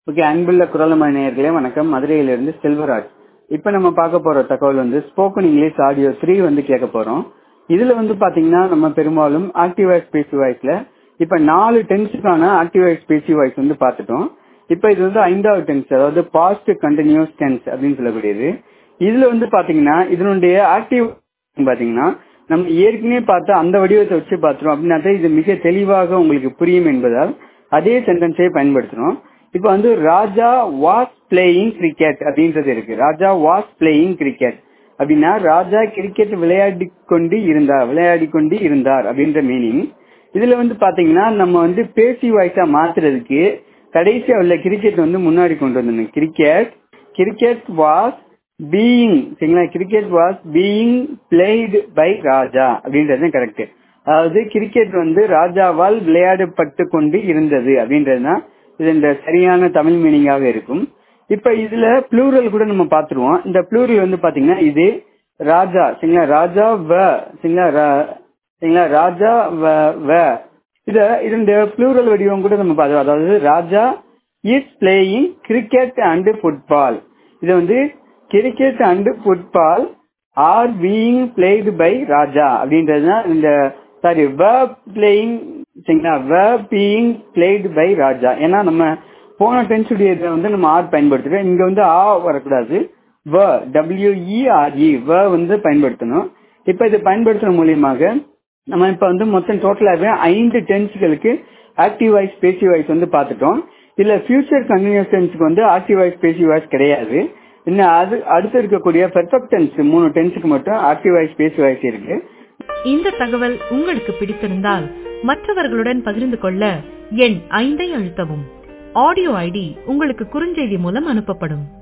okay அன்புள்ள குரலமணி நேயர்களே வணக்கம் மதுரையிலிருந்து செல்வராஜ் இப்போ நம்ம பார்க்க போற தகவல் வந்து ஸ்போக்கன் இங்கிலீஷ் ஆடியோ த்ரீ வந்து கேட்க போறோம் இதுல வந்து பாத்தீங்கன்னா நம்ம பெரும்பாலும் ஆக்டிவ் வாய்ஸ் பேசி வாய்ஸ்ல இப்ப நாலு டென்ஸுக்கான ஆக்டிவ் வாய்ஸ் பேசி வாய்ஸ் வந்து பார்த்துட்டோம் இப்போ இது வந்து ஐந்தாவது டென்ஸ் அதாவது பாஸ்ட் கண்டினியூஸ் டென்ஸ் அப்படின்னு சொல்லக்கூடியது இதுல வந்து பாத்தீங்கன்னா இதனுடைய ஆக்டிவ் பாத்தீங்கன்னா நம்ம ஏற்கனவே பார்த்த அந்த வடிவத்தை வச்சு பார்த்துரும் அப்படின்னா இது மிக தெளிவாக உங்களுக்கு புரியும் என்பதால் அதே சென்டென்ஸை பயன்படுத்துறோம் இப்ப வந்து ராஜா வாஸ் பிளேயிங் கிரிக்கெட் அப்படின்றது இருக்கு ராஜா வாஸ் பிளேயிங் கிரிக்கெட் அப்படின்னா ராஜா கிரிக்கெட் விளையாடி கொண்டு இருந்தார் விளையாடி கொண்டு இருந்தார் அப்படின்ற மீனிங் இதுல வந்து பாத்தீங்கன்னா நம்ம வந்து பேசி வாய்ஸா மாத்துறதுக்கு கடைசியா உள்ள கிரிக்கெட் வந்து முன்னாடி கொண்டு வந்தோம் கிரிக்கெட் கிரிக்கெட் வாஸ் பீயிங் சரிங்களா cricket was being played by Raja அப்படின்றது கரெக்ட் அதாவது கிரிக்கெட் வந்து ராஜாவால் விளையாடப்பட்டு கொண்டு இருந்தது அப்படின்றதுதான் இது இந்த சரியான தமிழ் மீனிங்காக இருக்கும் இப்ப இதுல ப்ளூரல் கூட நம்ம பாத்துருவோம் இந்த ப்ளூரல் வந்து பாத்தீங்கன்னா இது ராஜா சரிங்களா ராஜா வ சரிங்களா சரிங்களா ராஜா வ வ இத இந்த ப்ளூரல் வடிவம் கூட நம்ம பார்த்தோம் அதாவது Raja is playing cricket and football இது வந்து cricket and football are being played by Raja அப்படின்றதுதான் இந்த சாரி வ பிளேயிங் சரிங்களா வ பீயிங் பிளேடு பை ராஜா ஏன்னா நம்ம போன டென்ஸுடைய இதை வந்து நம்ம ஆர் பயன்படுத்துறோம் இங்க வந்து ஆ வரக்கூடாது வ டபிள்யூஇஆர்இ வ வந்து பயன்படுத்தணும் இப்ப இது பயன்படுத்துற மூலியமாக நம்ம இப்ப வந்து மொத்தம் டோட்டலாகவே ஐந்து டென்ஸ்களுக்கு ஆக்டிவ் வாய்ஸ் பேசி வாய்ஸ் வந்து பார்த்துட்டோம் இதுல ஃபியூச்சர் கண்டினியூஸ் டென்ஸ்க்கு வந்து ஆக்டிவ் வாய்ஸ் பேசி வாய்ஸ் கிடையாது இன்னும் அது அடுத்து இருக்கக்கூடிய பெர்ஃபெக்ட் டென்ஸ் மூணு டென்ஸுக்கு மட்டும் ஆக்டிவ் வாய்ஸ் பேசி வாய்ஸ் இருக்கு இந்த தகவல் உங்களுக்கு பிடித்திருந்தால் மற்றவர்களுடன் பகிர்ந்து கொள்ள எண் ஐந்தை அழுத்தவும் ஆடியோ ஐடி உங்களுக்கு குறுஞ்செய்தி மூலம் அனுப்பப்படும்